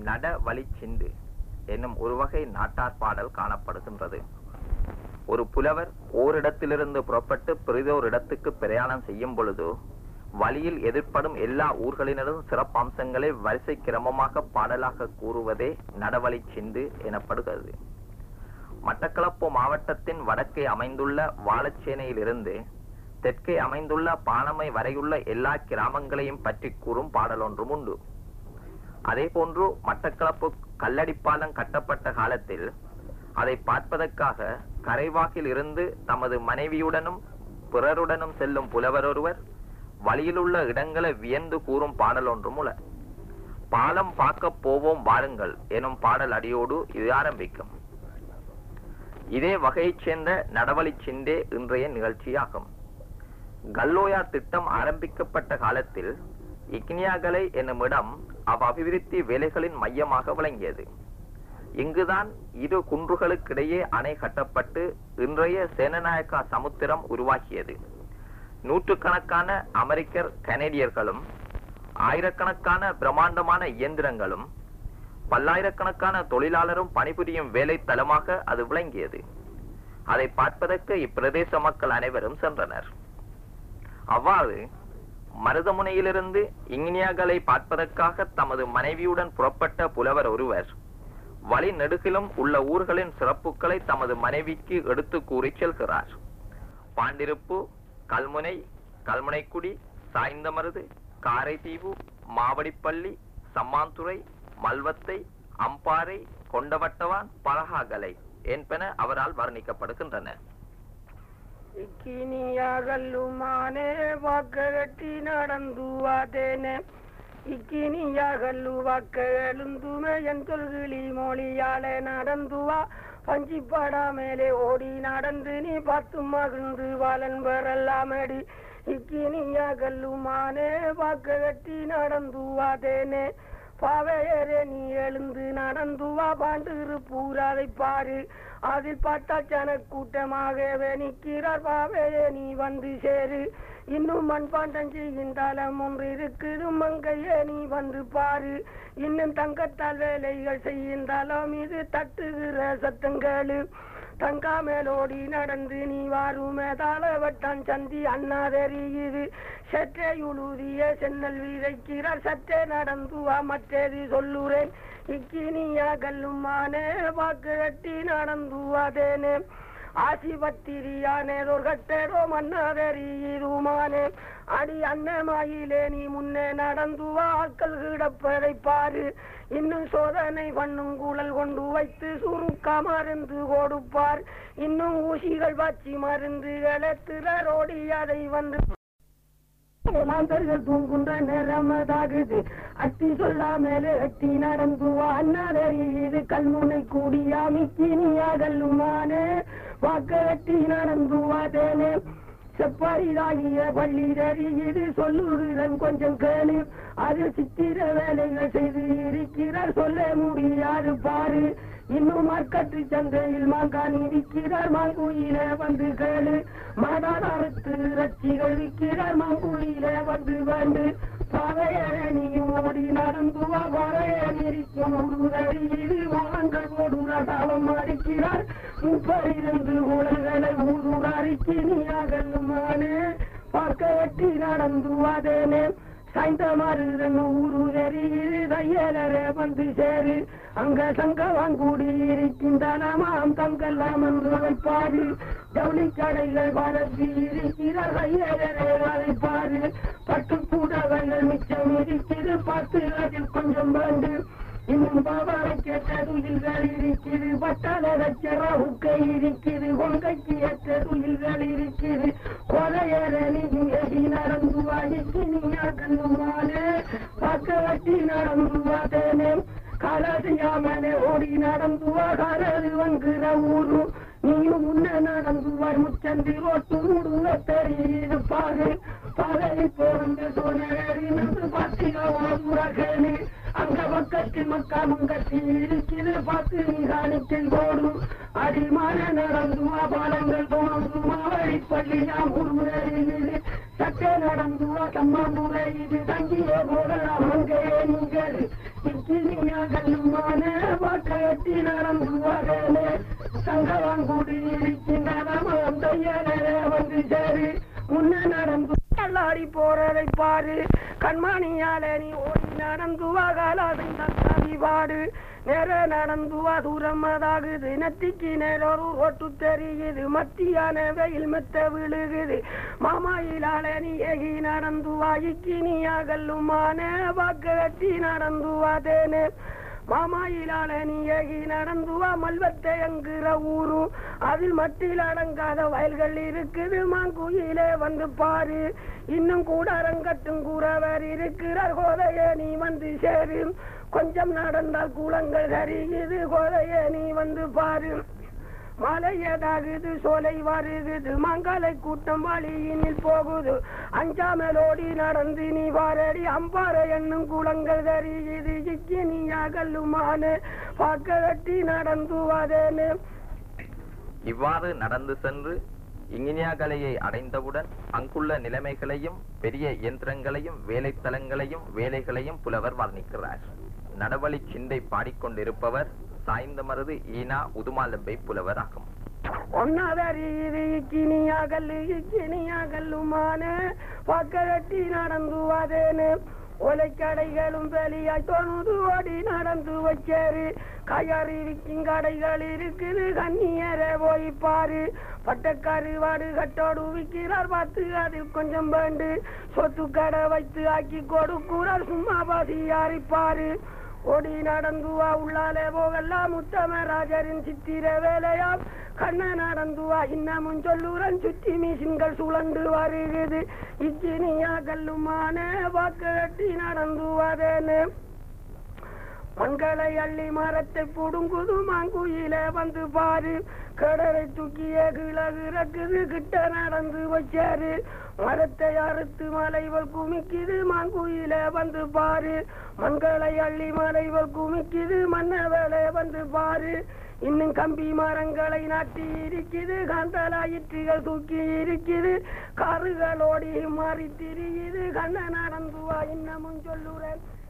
நட வழி சிந்து என்னும் ஒரு வகை நாட்டார் பாடல் காணப்படுகின்றது ஒரு புலவர் ஓரிடத்திலிருந்து புறப்பட்டு பிறிதோர் இடத்துக்கு பிரயாணம் செய்யும் பொழுது வழியில் எதிர்ப்படும் எல்லா ஊர்களினதும் சிறப்பம்சங்களை வரிசை கிரமமாக பாடலாக கூறுவதே நடவழி சிந்து எனப்படுகிறது மட்டக்களப்பு மாவட்டத்தின் வடக்கே அமைந்துள்ள வாழச்சேனையிலிருந்து தெற்கே அமைந்துள்ள பாணமை வரையுள்ள எல்லா கிராமங்களையும் பற்றி கூறும் பாடல் ஒன்றும் உண்டு அதே போன்று மட்டக்களப்பு கல்லடிப்பாலம் கட்டப்பட்ட காலத்தில் அதை பார்ப்பதற்காக கரைவாக்கில் இருந்து தமது மனைவியுடனும் பிறருடனும் செல்லும் புலவர் ஒருவர் வழியிலுள்ள இடங்களை வியந்து கூறும் பாடல் ஒன்றும் உள்ள பாலம் பார்க்க போவோம் வாருங்கள் எனும் பாடல் அடியோடு இது ஆரம்பிக்கும் இதே வகையைச் சேர்ந்த நடவழி சிந்தே இன்றைய நிகழ்ச்சியாகும் கல்லோயா திட்டம் ஆரம்பிக்கப்பட்ட காலத்தில் இக்னியாகலை என்னும் இடம் அவ் அபிவிருத்தி வேலைகளின் மையமாக விளங்கியது இங்குதான் இரு குன்றுகளுக்கிடையே அணை கட்டப்பட்டு இன்றைய சேனநாயக்கா சமுத்திரம் உருவாகியது நூற்றுக்கணக்கான அமெரிக்கர் கனேடியர்களும் ஆயிரக்கணக்கான பிரம்மாண்டமான இயந்திரங்களும் பல்லாயிரக்கணக்கான தொழிலாளரும் பணிபுரியும் வேலை தலமாக அது விளங்கியது அதை பார்ப்பதற்கு இப்பிரதேச மக்கள் அனைவரும் சென்றனர் அவ்வாறு மருதமுனையிலிருந்து இங்கினியாக்களை பார்ப்பதற்காக தமது மனைவியுடன் புறப்பட்ட புலவர் ஒருவர் வழி நெடுகிலும் உள்ள ஊர்களின் சிறப்புகளை தமது மனைவிக்கு எடுத்து கூறி செல்கிறார் பாண்டிருப்பு கல்முனை கல்முனைக்குடி சாய்ந்தமருது காரைதீவு மாவடிப்பள்ளி சம்மாந்துறை மல்வத்தை அம்பாறை கொண்டவட்டவான் பலகாகலை என்பன அவரால் வர்ணிக்கப்படுகின்றன ಇಕ್ಕಿನಿಯಾಗಲ್ಲುಮಾನೆ ವಾಕಗಟ್ಟಿ நடந்துவாதேனே இக்கினியாகல்லு வாக்கெழுந்துமே என் சொல்கிளி மொழியாலே நடந்துவா பஞ்சிப்படா மேலே ஓடி நடந்து நீ பார்த்து மகிழ்ந்து வாழன் பெறலாமடி இக்கினியாகல்லுமானே வாக்ககட்டி நடந்துவாதேனே பாவையரே நீ எழுந்து நடந்துவா பாண்டு பூராதை பாரு அதில் பார்த்தால் ஜன கூட்டமாகவே நிற்கிறார் பாவையே நீ வந்து சேரு இன்னும் மண்பாண்டம் செய்யும் தலம் ஒன்று இருக்குது மங்கையே நீ வந்து பாரு இன்னும் தங்கத்தால் வேலைகள் செய்யும் தலம் இது தட்டுகிற சத்தங்களு தங்கா மேலோடி நடந்து நீ வாருமே தாளவட்டான் சந்தி அண்ணா தெரியுது சற்றே உழுதிய சென்னல் விதைக்கிறார் சற்றே நடந்து வா மற்றேது சொல்லுறேன் இக்கினியா கல்லுமானே வாக்கு கட்டி நடந்து வாதேனே ஆசிபத்திரியானேதோர் கட்டேரோ மன்னாதரியுமானே அடி அன்னமாயிலே நீ முன்னே நடந்து வா ஆட்கள் கிடப்பதை பாரு இன்னும் சோதனை பண்ணும் கூழல் கொண்டு வைத்து சுருக்கா மருந்து கொடுப்பார் இன்னும் ஊசிகள் வச்சு மருந்துகளை திறரோடி அதை வந்து மாந்தர்கள் தூங்குன்ற நேரமதாகுது அட்டி சொல்லாமலே அட்டி நடந்து அண்ணாதறியுது கல்முனை கூடியா மிக்கினியா கல்லுமானே வாக்க அட்டி நடந்து வாதேனே செப்பாரிதாகிய பள்ளி தெரியுது சொல்லுகிறன் கொஞ்சம் கேளு அது சித்திர வேலைகள் செய்து இருக்கிறார் சொல்ல முடியாது பாரு இன்னும் மார்க்கட்டு சந்தையில் மாங்காணி விற்கிறார் மாங்குயில வந்து கேளு மாதாதாரத்து ரச்சிகள் விற்கிறார் மாங்குயில வந்து வேண்டு பாதையரணியும் ஓடி நடந்து வரையறிக்கும் உருதறியில் வாங்கள் போடுற சாலம் அடிக்கிறார் முப்பதிலிருந்து உலகளை ஊருடாரிக்கு நீயாகலுமானே பார்க்க வெட்டி நடந்து வாதேனே சாய்ந்த மருதன் ஊரு தெரியுது தையலரே வந்து சேரு அங்க சங்கவான் கூடி இருக்கின்றனமாம் தங்கெல்லாம் என்று வைப்பாரு ஜவுளி கடைகள் வளர்ச்சி இருக்கிறார் தையலரே வளைப்பாரு பட்டு கூடவங்கள் மிச்சம் இருக்குது பார்த்து அதில் கொஞ்சம் வேண்டு இன்னும் பாபாவை கேட்ட துயில்கள் இருக்குது பட்டாள ரச்சர உக்கை இருக்குது கொங்கைக்கு ஏற்ற துயில்கள் இருக்குது கொலையற நீ நடந்து வாய்க்கு நீங்க கண்ணுமானே பக்க வட்டி நடந்து வாதேனே காலாசியாமனே ஓடி நடந்து வா காலது வங்குற ஊரு நீயும் முன்ன நடந்து வாய் முச்சந்தி ரோட்டு முடுங்க தெரியுது பாரு பாதை போன்ற சோழரி நின்று பாத்திகாவாதுரகனே அங்க பக்கத்தில் மக்கா முங்கத்தி இருக்குது பார்த்து நீ காணிக்கை போடும் அடிமான நடந்து பாலங்கள் தோணும் மாவழி பள்ளி நாம் உருவறியுது சட்டே நடந்து வா கம்மாம்புரை இது தங்கிய போகலாம் அங்கே நீங்கள் இக்கினியாகலுமான வாக்ககத்தி நடந்து வரலே சங்கவாங்குடி இருக்கின்றனமாம் தையலே வந்து சேரு முன்ன நடந்து தள்ளாடி போறதை பாரு கண்மணியால நீ ஓடி நடந்து வா காலாதி பாடு நேர நடந்து வா தூரம் அதாகுது நெத்திக்கு நேரொரு ஒட்டு தெரியுது மத்தியான வெயில் மெத்த விழுகுது மாமாயிலால நீ ஏகி நடந்து வா இக்கினியாகல்லுமான வாக்கு கட்டி நடந்து வா தேனே மாமாயிலால நீ ஏகி நடந்து வா மல்வத்தை என்கிற ஊரு அதில் மட்டில் அடங்காத வயல்கள் இருக்குது மாங்குயிலே வந்து பாரு இன்னும் கூட அரங்கட்டும் கூறவர் இருக்கிறார் கோதையே நீ வந்து சேரு கொஞ்சம் நடந்தால் கூலங்கள் சரியுது கோதையே நீ வந்து பாரு மலையதாகுது சோலை வருகுது மங்களை கூட்டம் வழியினில் போகுது அஞ்சாமலோடி நடந்து நீ வாரடி அம்பாறை என்னும் குளங்கள் தெரியுது இக்கி நீ அகல்லுமான பாக்க கட்டி நடந்து வாதேனே இவ்வாறு நடந்து சென்று இங்கினியாகலையை அடைந்தவுடன் அங்குள்ள நிலைமைகளையும் பெரிய இயந்திரங்களையும் வேலைத்தலங்களையும் வேலைகளையும் புலவர் வர்ணிக்கிறார் நடவழி சிந்தை பாடிக்கொண்டிருப்பவர் சாய்ந்த மருது ஈனா உதுமாலம்பை புலவர் ஆகும் ஒன்னாதறியுது இக்கினியாகல்லு இக்கினியாகல்லுமான பாக்க கட்டி நடந்து வாதேனே ஒலைக்கடைகளும் வெளியாய் தொழுது ஓடி நடந்து வச்சாரு கையாறு இருக்கும் கடைகள் இருக்குது கண்ணியரை போய் பாரு பட்டக்காரு வாடு கட்டோடு விற்கிறார் பார்த்து அதில் கொஞ்சம் வேண்டு சொத்து கடை வைத்து ஆக்கி கொடுக்கிறார் சும்மா பாசி யாரிப்பாரு ஓடி நடந்து வா உள்ளாலே போகலாம் முத்தமராஜரின் சித்திர வேலையாம் கண்ண நடந்து வா இன்னமும் சொல்லுறன் சுத்தி மீசின்கள் சுழண்டு வருகுது இச்சினியா கல்லுமான வாக்கு கட்டி நடந்து வாதேனே மண்களை அள்ளி மரத்தை புடுங்குது மாங்குயிலே வந்து பாரு கடலை தூக்கிய கிழகு ரக்குது கிட்ட நடந்து வச்சாரு மரத்தை அறுத்து மலைவல் குமிக்குது மாங்குயிலே வந்து பாரு மண்களை அள்ளி மலைவல் குமிக்குது மன்னவளே வந்து பாரு இன்னும் கம்பி மரங்களை நாட்டி இருக்குது காந்தலாயிற்றுகள் தூக்கி இருக்குது காருகளோடி மாறி திரியுது கண்ண நடந்து வா இன்னமும் சொல்லுறேன்